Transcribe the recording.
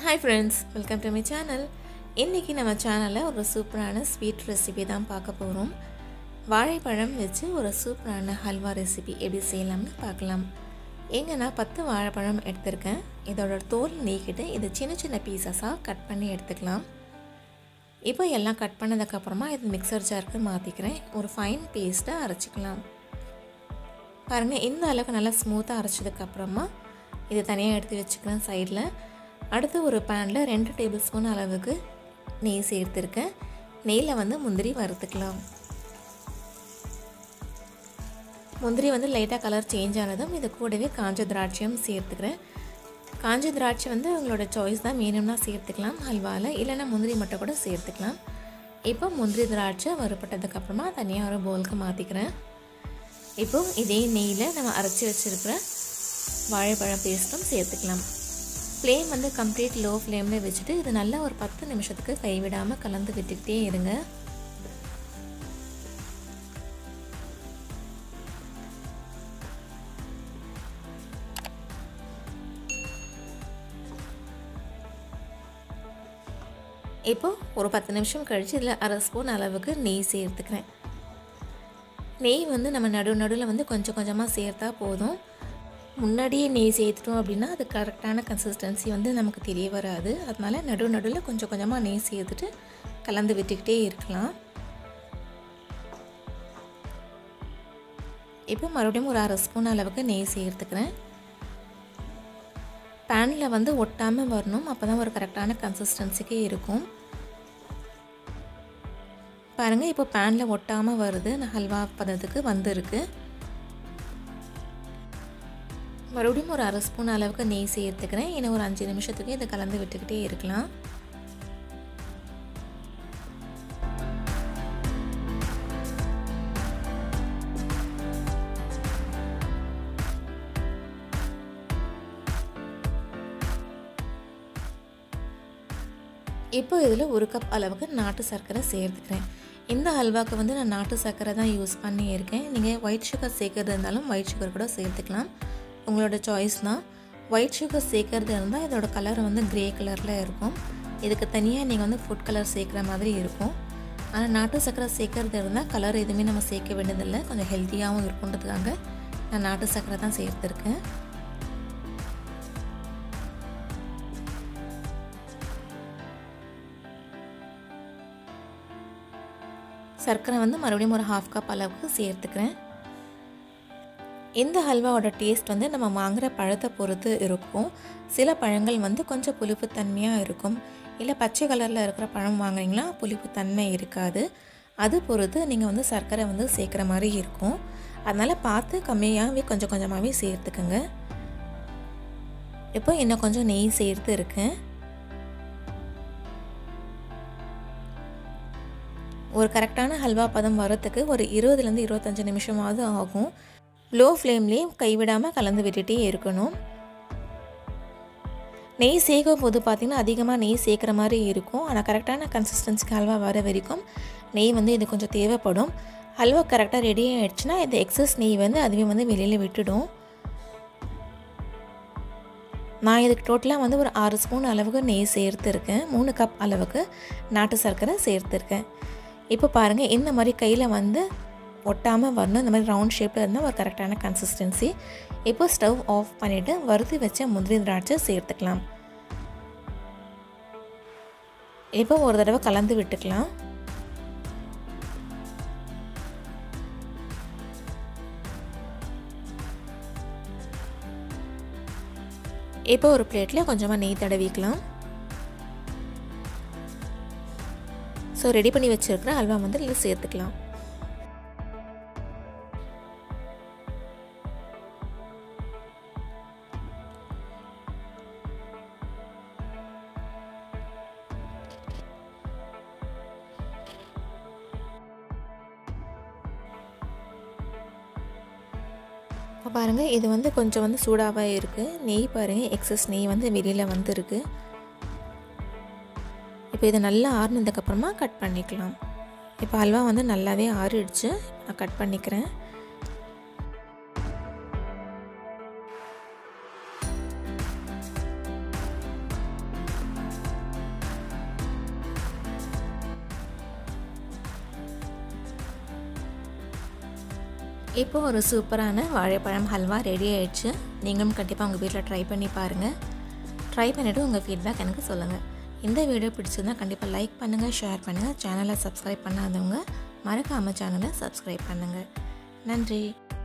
hi friends welcome to my channel இன்றைக்கி நம்ம சேனலில் ஒரு சூப்பரான ஸ்வீட் ரெசிபி தான் பார்க்க போகிறோம் வாழைப்பழம் வச்சு ஒரு சூப்பரான ஹல்வா ரெசிபி எப்படி செய்யலாம்னு பார்க்கலாம் எங்க நான் பத்து வாழைப்பழம் எடுத்திருக்கேன் இதோட தோல் நீக்கிட்டு இது சின்ன சின்ன பீசஸாக கட் பண்ணி எடுத்துக்கலாம் இப்போ எல்லாம் கட் பண்ணதுக்கப்புறமா இது மிக்சர் ஜாருக்கு மாற்றிக்கிறேன் ஒரு ஃபைன் பேஸ்ட்டை அரைச்சிக்கலாம் பாருங்கள் இந்த அளவுக்கு நல்லா ஸ்மூத்தாக அரைச்சதுக்கப்புறமா இது தனியாக எடுத்து வச்சுக்கிறேன் சைடில் அடுத்து ஒரு பேனில் ரெண்டு டேபிள் ஸ்பூன் அளவுக்கு நெய் சேர்த்துருக்கேன் நெய்யில் வந்து முந்திரி வறுத்துக்கலாம் முந்திரி வந்து லைட்டாக கலர் சேஞ்ச் ஆனதும் இது கூடவே காஞ்ச திராட்சையும் சேர்த்துக்கிறேன் காஞ்ச திராட்சை வந்து உங்களோட சாய்ஸ் தான் வேணும்னா சேர்த்துக்கலாம் ஹல்வாவில் இல்லைன்னா முந்திரி மட்டும் கூட சேர்த்துக்கலாம் இப்போ முந்திரி திராட்சை வறுப்பட்டதுக்கப்புறமா தனியாக ஒரு பவுலுக்கு மாற்றிக்கிறேன் இப்போது இதே நெய்யில் நம்ம அரைச்சி வச்சுருக்கிற வாழைப்பழம் பேஸ்ட்டும் சேர்த்துக்கலாம் ஃப்ளேம் வந்து கம்ப்ளீட் லோ ஃப்ளேமில் வச்சுட்டு இது நல்லா ஒரு பத்து நிமிஷத்துக்கு கைவிடாமல் கலந்து விட்டுக்கிட்டே இருங்க இப்போது ஒரு பத்து நிமிஷம் கழித்து இதில் அரை ஸ்பூன் அளவுக்கு நெய் சேர்த்துக்கிறேன் நெய் வந்து நம்ம நடு நடுவில் வந்து கொஞ்சம் கொஞ்சமாக சேர்த்தா போதும் முன்னாடியே நெய் சேர்த்துட்டோம் அப்படின்னா அது கரெக்டான கன்சிஸ்டன்சி வந்து நமக்கு தெரிய வராது அதனால் நடு நடுவில் கொஞ்சம் கொஞ்சமாக நெய் சேர்த்துட்டு கலந்து விட்டுக்கிட்டே இருக்கலாம் இப்போ மறுபடியும் ஒரு அரை ஸ்பூன் அளவுக்கு நெய் சேர்த்துக்கிறேன் பேனில் வந்து ஒட்டாமல் வரணும் அப்போ தான் ஒரு கரெக்டான கன்சிஸ்டன்சிக்கு இருக்கும் பாருங்கள் இப்போ பேனில் ஒட்டாமல் வருது நான் ஹல்வா பதத்துக்கு வந்திருக்கு மறுபடியும் ஒரு அரை ஸ்பூன் அளவுக்கு நெய் சேர்த்துக்கிறேன் இன்னும் ஒரு அஞ்சு நிமிஷத்துக்கு இதை கலந்து விட்டுக்கிட்டே இருக்கலாம் இப்போ இதில் ஒரு கப் அளவுக்கு நாட்டு சர்க்கரை சேர்த்துக்கிறேன் இந்த ஹல்வாக்கு வந்து நான் நாட்டு சர்க்கரை தான் யூஸ் பண்ணியிருக்கேன் நீங்கள் ஒயிட் சுகர் சேர்க்கறது இருந்தாலும் ஒயிட் சுகர் கூட சேர்த்துக்கலாம் உங்களோட சாய்ஸ் தான் ஒயிட் சுகர் சேர்க்கறது இருந்தால் இதோட கலர் வந்து க்ரே கலரில் இருக்கும் இதுக்கு தனியாக நீங்கள் வந்து ஃபுட் கலர் சேர்க்குற மாதிரி இருக்கும் ஆனால் நாட்டு சர்க்கரை சேர்க்கறது இருந்தால் கலர் எதுவுமே நம்ம சேர்க்க வேண்டியதில்லை கொஞ்சம் ஹெல்த்தியாகவும் இருக்குன்றதுக்காக நான் நாட்டு சர்க்கரை தான் சேர்த்துருக்கேன் சர்க்கரை வந்து மறுபடியும் ஒரு ஹாஃப் கப் அளவுக்கு சேர்த்துக்கிறேன் இந்த ஹல்வாவோட டேஸ்ட் வந்து நம்ம வாங்குகிற பழத்தை பொறுத்து இருக்கும் சில பழங்கள் வந்து கொஞ்சம் புளிப்புத்தன்மையாக இருக்கும் இல்லை பச்சை கலரில் இருக்கிற பழம் வாங்குறீங்களா புளிப்புத்தன்மை இருக்காது அது பொறுத்து நீங்கள் வந்து சர்க்கரை வந்து சேர்க்குற மாதிரி இருக்கும் அதனால் பார்த்து கம்மியாகவே கொஞ்சம் கொஞ்சமாகவே சேர்த்துக்கோங்க இப்போ இன்னும் கொஞ்சம் நெய் சேர்த்து இருக்கேன் ஒரு கரெக்டான ஹல்வா பதம் வரத்துக்கு ஒரு இருபதுலேருந்து இருபத்தஞ்சி நிமிஷமாவது ஆகும் லோ ஃப்ளேம்லேயும் கைவிடாமல் கலந்து விட்டுட்டே இருக்கணும் நெய் சேர்க்கும் போது பார்த்திங்கன்னா அதிகமாக நெய் சேர்க்குற மாதிரி இருக்கும் ஆனால் கரெக்டான கன்சிஸ்டன்சிக்கு ஹல்வா வர வரைக்கும் நெய் வந்து இது கொஞ்சம் தேவைப்படும் ஹல்வா கரெக்டாக ரெடி ஆகிடுச்சுன்னா இந்த எக்ஸஸ் நெய் வந்து அதுவே வந்து வெளியில் விட்டுடும் நான் இதுக்கு டோட்டலாக வந்து ஒரு ஆறு ஸ்பூன் அளவுக்கு நெய் சேர்த்துருக்கேன் மூணு கப் அளவுக்கு நாட்டு சர்க்கரை சேர்த்துருக்கேன் இப்போ பாருங்கள் இந்த மாதிரி கையில் வந்து ஒட்டாமல் வரணும் இந்த மாதிரி ரவுண்ட் ஷேப்பில் இருந்தால் ஒரு கரெக்டான கன்சிஸ்டன்சி இப்போ ஸ்டவ் ஆஃப் பண்ணிவிட்டு வறுத்து வச்ச முந்திரி திராட்சை சேர்த்துக்கலாம் இப்போ ஒரு தடவை கலந்து விட்டுக்கலாம் இப்போ ஒரு பிளேட்டில் கொஞ்சமாக நெய் தடவிக்கலாம் ஸோ ரெடி பண்ணி வச்சுருக்கிற அல்வா வந்து இதில் சேர்த்துக்கலாம் இப்போ பாருங்கள் இது வந்து கொஞ்சம் வந்து சூடாகவே இருக்குது நெய் பாருங்கள் எக்ஸஸ் நெய் வந்து வெளியில் வந்துருக்கு இப்போ இதை நல்லா ஆறுனதுக்கப்புறமா கட் பண்ணிக்கலாம் இப்போ அல்வா வந்து நல்லாவே ஆறிடுச்சு நான் கட் பண்ணிக்கிறேன் இப்போ ஒரு சூப்பரான வாழைப்பழம் ஹல்வா ரெடி ஆயிடுச்சு நீங்களும் கண்டிப்பாக உங்கள் வீட்டில் ட்ரை பண்ணி பாருங்கள் ட்ரை பண்ணிவிட்டு உங்கள் ஃபீட்பேக் எனக்கு சொல்லுங்கள் இந்த வீடியோ பிடிச்சிருந்தா கண்டிப்பாக லைக் பண்ணுங்கள் ஷேர் பண்ணுங்கள் சேனலை சப்ஸ்கிரைப் பண்ணாதவங்க மறக்காமல் சேனலை சப்ஸ்கிரைப் பண்ணுங்கள் நன்றி